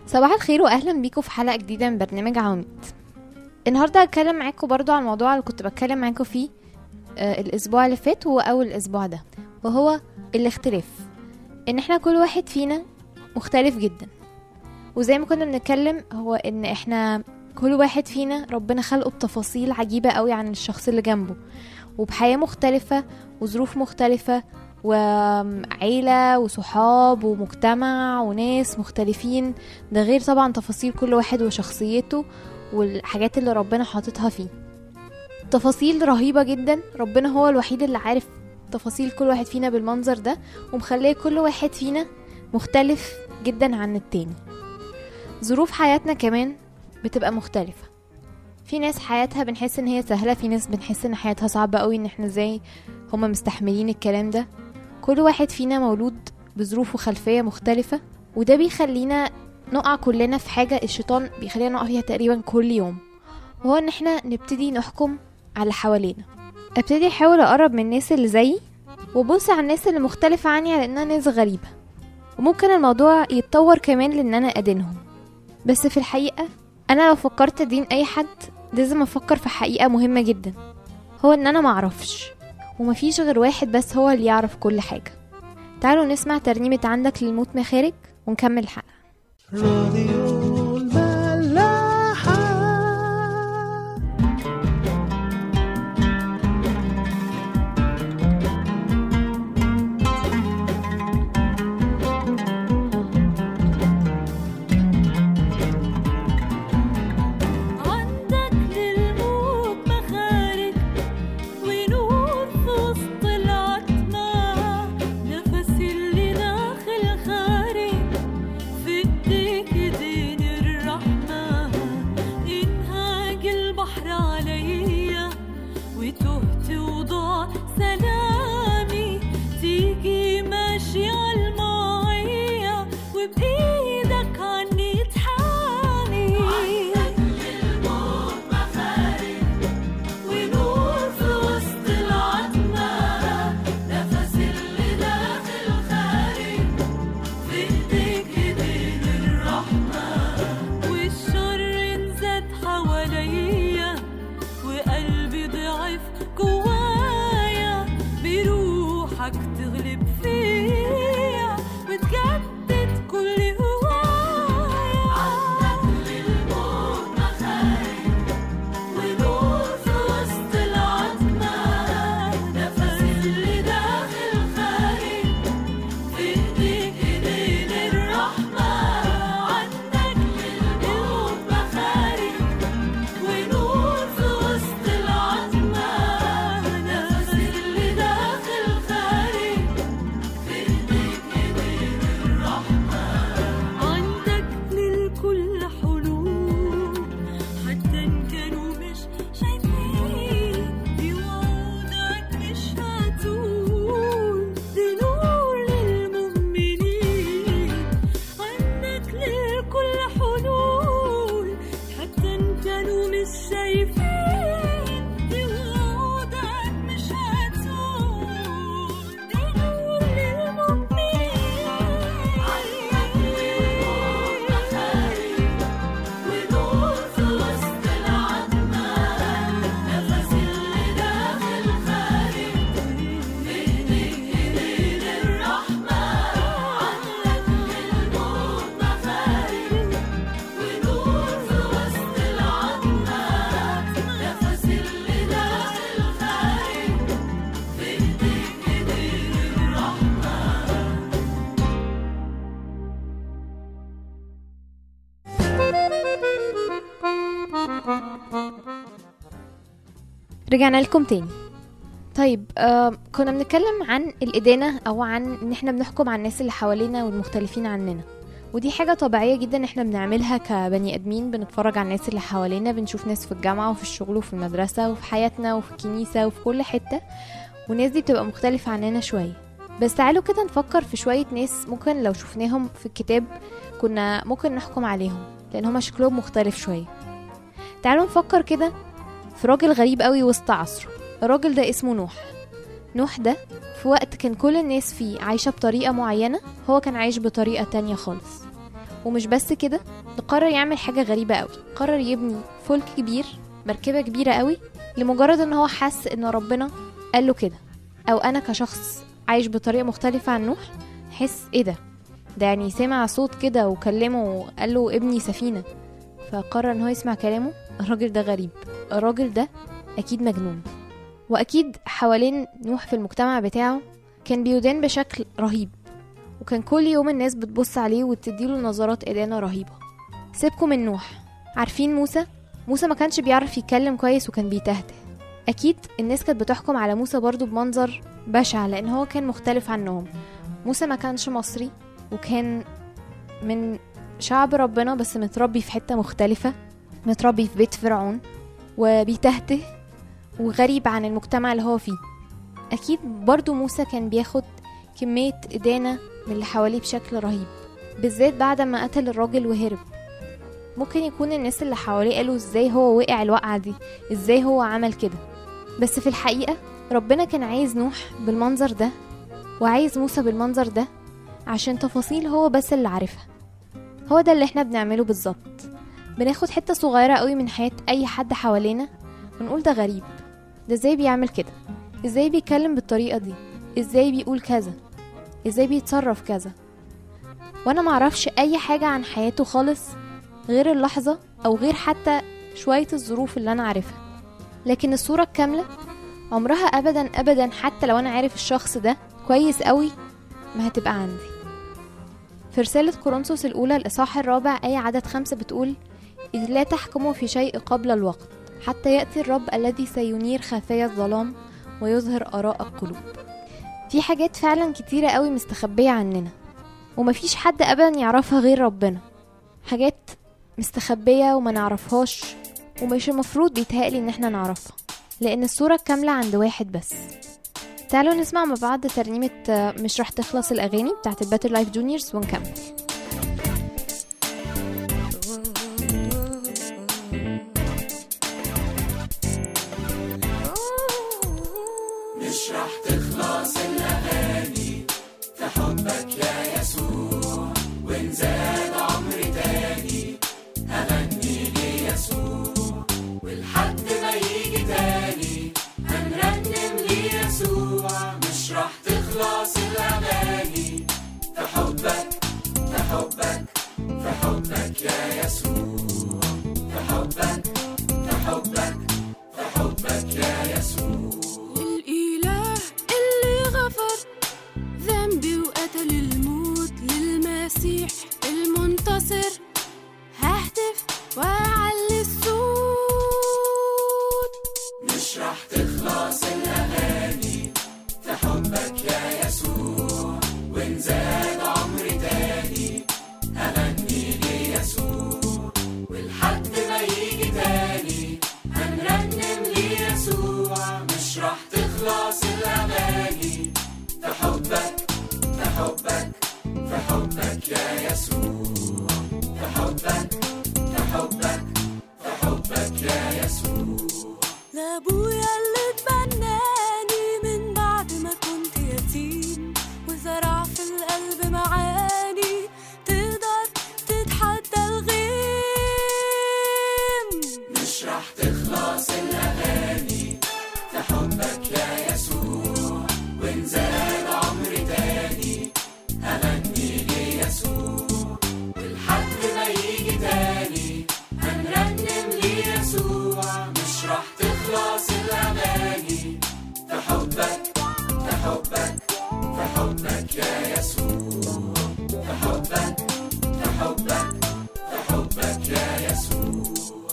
صباح الخير واهلا بيكم في حلقه جديده من برنامج عواميد النهارده هتكلم معاكم برضو عن الموضوع اللي كنت بتكلم معاكم فيه آه الاسبوع اللي فات واول الاسبوع ده وهو الاختلاف ان احنا كل واحد فينا مختلف جدا وزي ما كنا بنتكلم هو ان احنا كل واحد فينا ربنا خلقه بتفاصيل عجيبة قوي عن الشخص اللي جنبه وبحياة مختلفة وظروف مختلفة وعيلة وصحاب ومجتمع وناس مختلفين ده غير طبعا تفاصيل كل واحد وشخصيته والحاجات اللي ربنا حاططها فيه تفاصيل رهيبة جدا ربنا هو الوحيد اللي عارف تفاصيل كل واحد فينا بالمنظر ده ومخليه كل واحد فينا مختلف جدا عن التاني ظروف حياتنا كمان بتبقى مختلفة في ناس حياتها بنحس ان هي سهلة في ناس بنحس ان حياتها صعبة قوي ان احنا ازاي هما مستحملين الكلام ده كل واحد فينا مولود بظروف وخلفية مختلفة وده بيخلينا نقع كلنا في حاجة الشيطان بيخلينا نقع فيها تقريبا كل يوم وهو ان احنا نبتدي نحكم على اللي حوالينا ابتدي احاول اقرب من الناس اللي زيي وابص على الناس اللي مختلفة عني على انها ناس غريبة وممكن الموضوع يتطور كمان لان انا ادينهم بس في الحقيقة انا لو فكرت ادين اي حد لازم افكر في حقيقة مهمة جدا هو ان انا معرفش ومفيش غير واحد بس هو اللي يعرف كل حاجة تعالوا نسمع ترنيمة عندك للموت مخارج ونكمل الحلقة راديو الملاحة عندك للموت مخارج ونور في وسط العتمة نفس اللي داخل خارج في ايديك ايدين الرحمة انهاج البحر عليا وتهت وضاع سلامي تيجي ماشي عالمية وبإيدك عني تحامي ونور في وسط العتمة نفس اللي داخل خارج في ايديك ايدين الرحمة والشر انزاد حواليا وقلبي ضعف جوايا بروحك تغلب فيا وتجدد كل هوايا عندك للموت مخارج ونور في وسط العتمة نفس اللي داخل خارج في ايديك ايدين الرحمة عندك للموت مخارج ونور في وسط العتمة نفس اللي داخل خارج في ايديك ايدين الرحمة عندك للكل حلول حتى ان كانوا مش شايفين بوعودك مش هتقول دي نور للمؤمنين عندك للكل حلول حتى ان كانوا مش شايفين بوعودك مش هتقول دي نور للمؤمنين عندك للموت مخارج ونور في وسط العتمة نفس اللي داخل خارج في ايديك ايدين الرحمة عندك للموت مخارج ونور في وسط العتمة نفس اللي داخل خارج في ايديك ايدين الرحمة رجعنا لكم تاني طيب آه كنا بنتكلم عن الإدانة أو عن إن إحنا بنحكم على الناس اللي حوالينا والمختلفين عننا ودي حاجة طبيعية جدا إحنا بنعملها كبني آدمين بنتفرج على الناس اللي حوالينا بنشوف ناس في الجامعة وفي الشغل وفي المدرسة وفي حياتنا وفي الكنيسة وفي كل حتة والناس دي بتبقى مختلفة عننا شوية بس تعالوا كده نفكر في شوية ناس ممكن لو شفناهم في الكتاب كنا ممكن نحكم عليهم لأن هما شكلهم مختلف شوية تعالوا نفكر كده في راجل غريب قوي وسط عصره الراجل ده اسمه نوح نوح ده في وقت كان كل الناس فيه عايشة بطريقة معينة هو كان عايش بطريقة تانية خالص ومش بس كده ده قرر يعمل حاجة غريبة قوي قرر يبني فلك كبير مركبة كبيرة قوي لمجرد ان هو حس ان ربنا قال له كده او انا كشخص عايش بطريقة مختلفة عن نوح حس ايه ده ده يعني سمع صوت كده وكلمه وقال له ابني سفينة فقرر ان هو يسمع كلامه الراجل ده غريب الراجل ده اكيد مجنون واكيد حوالين نوح في المجتمع بتاعه كان بيدان بشكل رهيب وكان كل يوم الناس بتبص عليه وتديله نظرات إدانة رهيبة سيبكم من نوح عارفين موسى موسى ما كانش بيعرف يتكلم كويس وكان بيتهته أكيد الناس كانت بتحكم على موسى برضو بمنظر بشع لأن هو كان مختلف عنهم موسى ما كانش مصري وكان من شعب ربنا بس متربي في حتة مختلفة متربي في بيت فرعون وبيتهته وغريب عن المجتمع اللي هو فيه أكيد برضو موسى كان بياخد كمية إدانة من اللي حواليه بشكل رهيب بالذات بعد ما قتل الراجل وهرب ممكن يكون الناس اللي حواليه قالوا ازاي هو وقع الوقعة دي ازاي هو عمل كده بس في الحقيقة ربنا كان عايز نوح بالمنظر ده وعايز موسى بالمنظر ده عشان تفاصيل هو بس اللي عارفها هو ده اللي احنا بنعمله بالظبط بناخد حتة صغيرة قوي من حياة أي حد حوالينا ونقول ده غريب ده ازاي بيعمل كده ازاي بيتكلم بالطريقة دي ازاي بيقول كذا ازاي بيتصرف كذا وانا معرفش اي حاجة عن حياته خالص غير اللحظة او غير حتى شوية الظروف اللي انا عارفها لكن الصورة الكاملة عمرها ابدا ابدا حتى لو انا عارف الشخص ده كويس قوي ما هتبقى عندي في رسالة كورنثوس الأولى الإصحاح الرابع أي عدد خمسة بتقول إذ لا تحكموا في شيء قبل الوقت حتى يأتي الرب الذي سينير خفايا الظلام ويظهر آراء القلوب في حاجات فعلا كتيرة قوي مستخبية عننا ومفيش حد أبدا يعرفها غير ربنا حاجات مستخبية وما نعرفهاش ومش المفروض بيتهيألي إن احنا نعرفها لأن الصورة الكاملة عند واحد بس تعالوا نسمع مع بعض ترنيمة آه، مش راح تخلص الأغاني بتاعت الباتر لايف جونيورز ونكمل الإله اللي غفر ذنبي وقتل الموت للمسيح المنتصر ههتف وأعلي الصوت لأبويا اللي اتبناني من بعد ما كنت يتيم وزرع في القلب معاني تقدر تتحدى الغيم مش راح تخلص الأغاني في حبك يا يسوع وإن زاد عمري تاني هغني ليسوع ولحد ما يجي تاني هنرنم ليسوع مش راح تخلص الأغاني في حبك في حبك في حبك يا يسوع في حبك في حبك في حبك يا يسوع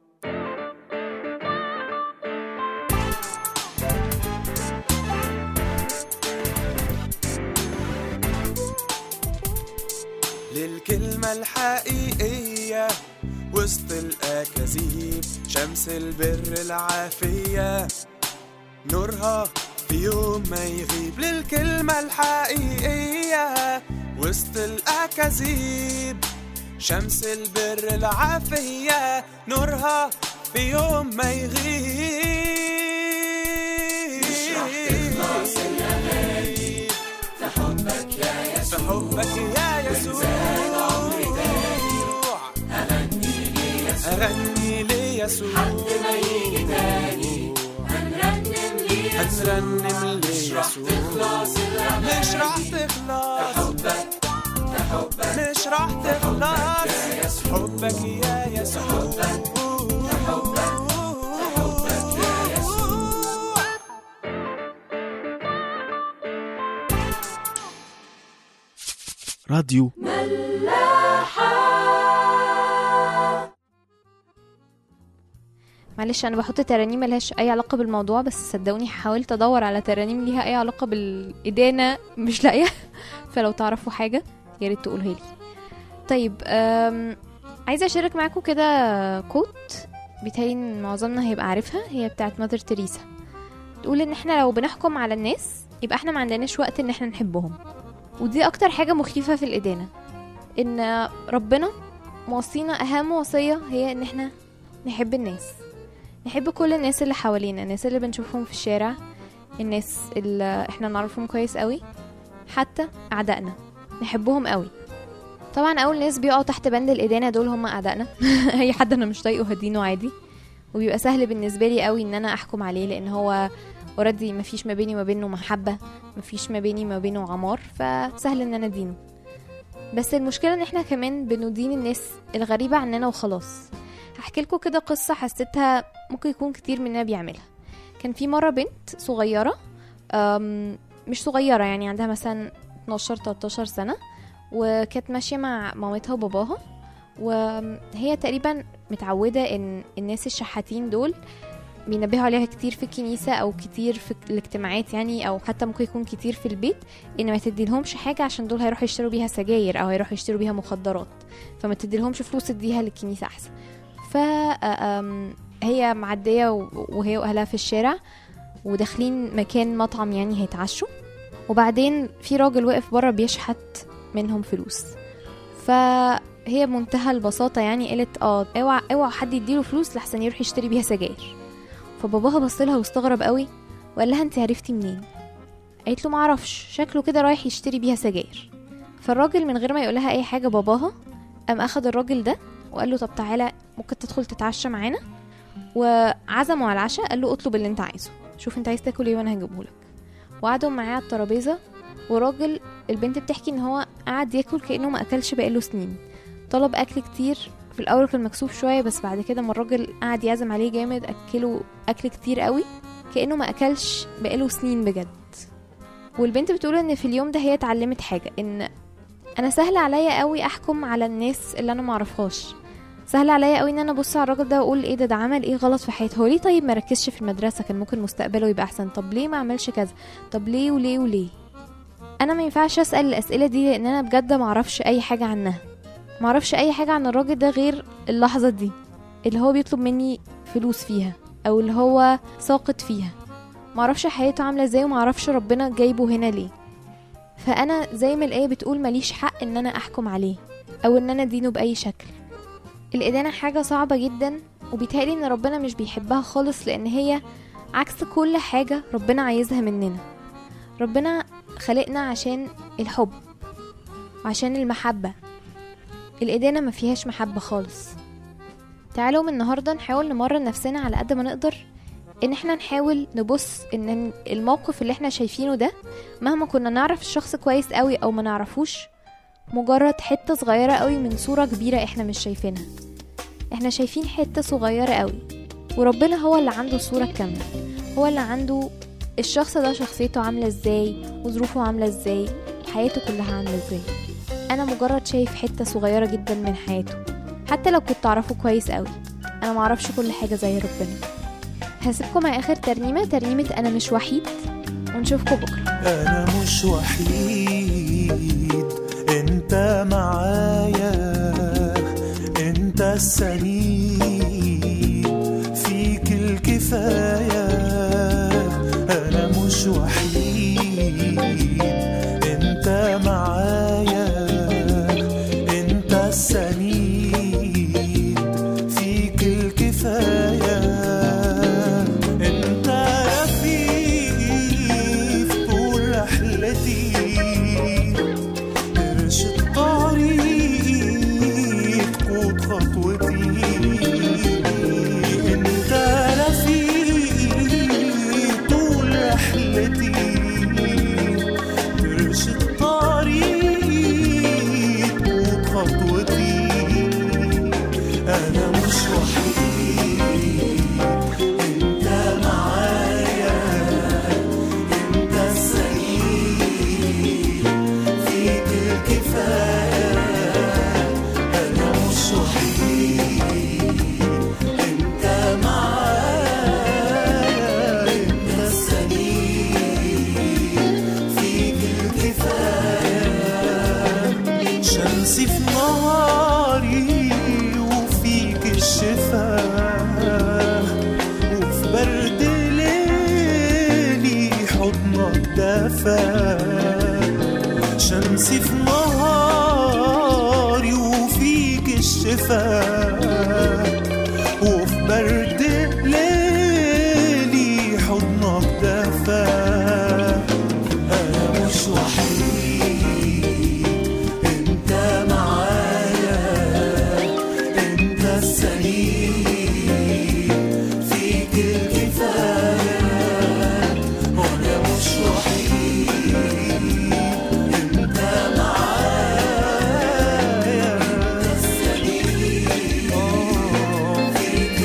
للكلمة الحقيقية وسط الأكاذيب شمس البر العافية نورها في يوم ما يغيب للكلمة الحقيقية وسط الأكاذيب شمس البر العافية نورها في يوم ما يغيب مش راح تخلص الأغاني في حبك يا يسوع هنغني ليسوع حد ما يجي تاني هنرنم ليسوع هنرنم ليسوع خلاص الأمان مش راح تخلص حبك ده حبك مش راح تخلص حبك يا يسوع راديو معلش انا بحط ترانيم ملهاش اي علاقه بالموضوع بس صدقوني حاولت ادور على ترانيم ليها اي علاقه بالادانه مش لاقيه فلو تعرفوا حاجه يا ريت تقولها لي طيب أم... عايزه اشارك معاكم كده كوت بيتهيألي ان معظمنا هيبقى عارفها هي بتاعت مادر تريسا تقول ان احنا لو بنحكم على الناس يبقى احنا ما عندناش وقت ان احنا نحبهم ودي اكتر حاجه مخيفه في الادانه ان ربنا موصينا اهم وصيه هي ان احنا نحب الناس نحب كل الناس اللي حوالينا الناس اللي بنشوفهم في الشارع الناس اللي احنا نعرفهم كويس قوي حتى اعدائنا نحبهم قوي طبعا اول ناس بيقعوا تحت بند الادانه دول هم اعدائنا اي حد انا مش طايقه هدينه عادي وبيبقى سهل بالنسبه لي قوي ان انا احكم عليه لان هو اوريدي مفيش ما بيني وما بينه محبه مفيش ما بيني وما بينه عمار فسهل ان انا ادينه بس المشكله ان احنا كمان بندين الناس الغريبه عننا وخلاص هحكي لكم كده قصه حسيتها ممكن يكون كتير مننا بيعملها كان في مره بنت صغيره أم، مش صغيره يعني عندها مثلا 12 13 سنه وكانت ماشيه مع مامتها وباباها وهي تقريبا متعوده ان الناس الشحاتين دول بينبهوا عليها كتير في الكنيسة أو كتير في الاجتماعات يعني أو حتى ممكن يكون كتير في البيت إن ما تديلهمش حاجة عشان دول هيروحوا يشتروا بيها سجاير أو هيروحوا يشتروا بيها مخدرات فما تديلهمش فلوس تديها للكنيسة أحسن ف آم، هي معدية و- وهي وأهلها في الشارع وداخلين مكان مطعم يعني هيتعشوا وبعدين في راجل واقف بره بيشحت منهم فلوس فهي بمنتهى البساطة يعني قالت اه اوعى اوعى حد يديله فلوس لحسن يروح يشتري بيها سجاير فباباها بصلها واستغرب قوي وقال لها انت عرفتي منين قالت له معرفش شكله كده رايح يشتري بيها سجاير فالراجل من غير ما يقولها اي حاجة باباها قام اخد الراجل ده وقال له طب تعالى ممكن تدخل تتعشى معانا وعزمه على العشاء قال له اطلب اللي انت عايزه شوف انت عايز تاكل ايه وانا هجيبهولك وقعدوا معاه على الترابيزه وراجل البنت بتحكي ان هو قعد ياكل كانه ما اكلش بقاله سنين طلب اكل كتير في الاول كان مكسوف شويه بس بعد كده ما الراجل قعد يعزم عليه جامد اكله اكل كتير قوي كانه ما اكلش بقاله سنين بجد والبنت بتقول ان في اليوم ده هي اتعلمت حاجه ان انا سهل عليا قوي احكم على الناس اللي انا معرفهاش سهل عليا قوي ان انا ابص على الراجل ده واقول ايه ده ده عمل ايه غلط في حياته هو ليه طيب ما ركزش في المدرسه كان ممكن مستقبله يبقى احسن طب ليه ما عملش كذا طب ليه وليه وليه انا ما ينفعش اسال الاسئله دي لان انا بجد ما اعرفش اي حاجه عنها ما اعرفش اي حاجه عن الراجل ده غير اللحظه دي اللي هو بيطلب مني فلوس فيها او اللي هو ساقط فيها ما اعرفش حياته عامله ازاي وما اعرفش ربنا جايبه هنا ليه فانا زي ما الايه بتقول ماليش حق ان انا احكم عليه او ان انا ادينه باي شكل الإدانة حاجة صعبة جدا وبيتهيألي إن ربنا مش بيحبها خالص لأن هي عكس كل حاجة ربنا عايزها مننا ربنا خلقنا عشان الحب وعشان المحبة الإدانة ما فيهاش محبة خالص تعالوا من النهاردة نحاول نمرن نفسنا على قد ما نقدر ان احنا نحاول نبص ان الموقف اللي احنا شايفينه ده مهما كنا نعرف الشخص كويس قوي او ما نعرفوش مجرد حتة صغيرة قوي من صورة كبيرة احنا مش شايفينها احنا شايفين حتة صغيرة قوي وربنا هو اللي عنده الصورة الكاملة هو اللي عنده الشخص ده شخصيته عاملة ازاي وظروفه عاملة ازاي حياته كلها عاملة ازاي انا مجرد شايف حتة صغيرة جدا من حياته حتى لو كنت اعرفه كويس قوي انا معرفش كل حاجة زي ربنا هسيبكم مع اخر ترنيمة ترنيمة انا مش وحيد ونشوفكم بكرة أنا مش وحيد أنت معايا أنت السند فيك الكفاية أنا مش وحيد أنت معايا أنت السند فيك الكفاية أنت رفيق في طول رحلتي ارشد طريق قود خطوتي رحلتي ترشد طريقي وخطوتي أنا مش وحيد أنت معايا أنت السعيد فيك الكفاية أنا مش وحيد أنت معايا أنت السعيد فيك الكفاية شمسي في نهاري وفيك الشفاء وفي برد ليلي حضنك دفا شمسي في نهاري وفيك الشفاء وفي برد ليلي حضنك دفا أنا مش وحيد انت معايا انت السليم فيك الكفاية وانا مش وحيد انت معايا انت السليم فيك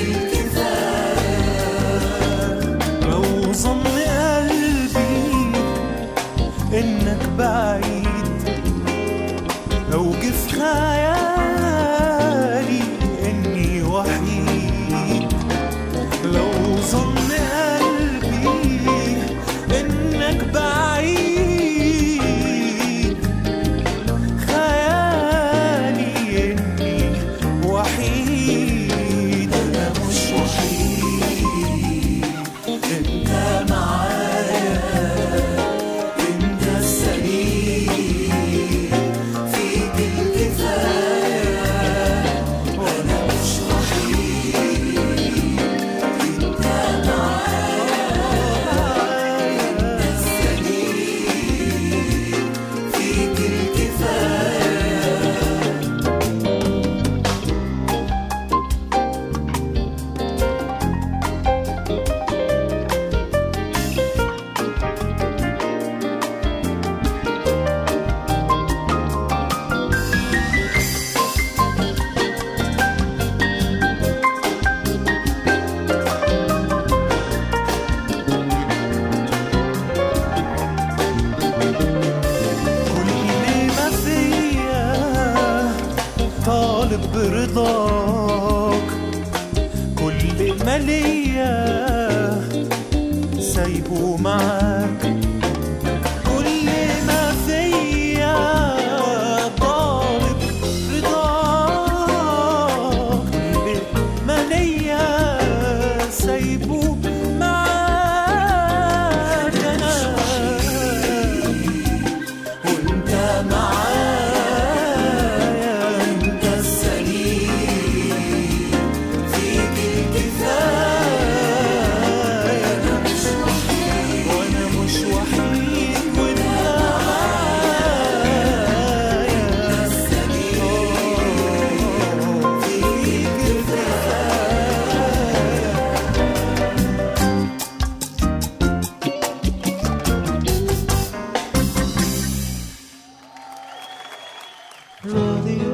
الكفاية لو ظن قلبي انك بعيد لو جه في خيالي اني وحيد لو ظن قلبي انك بعيد خيالي اني وحيد انا مش وحيد انت معايا انت السليم فيك الكفاية وانا مش وحيد انت معايا انت السليم فيك الكفاية كل ما فيا طالب برضاك كل ما ليا سايبه معاك كل ما فيا طالب رضاك كل ما ليا سايبه معاك انا وانت معايا انت السليم فيك الكفاية انا مش وحيد وانا مش وحيد وانت معايا انت السليم فيك الكفاية راديو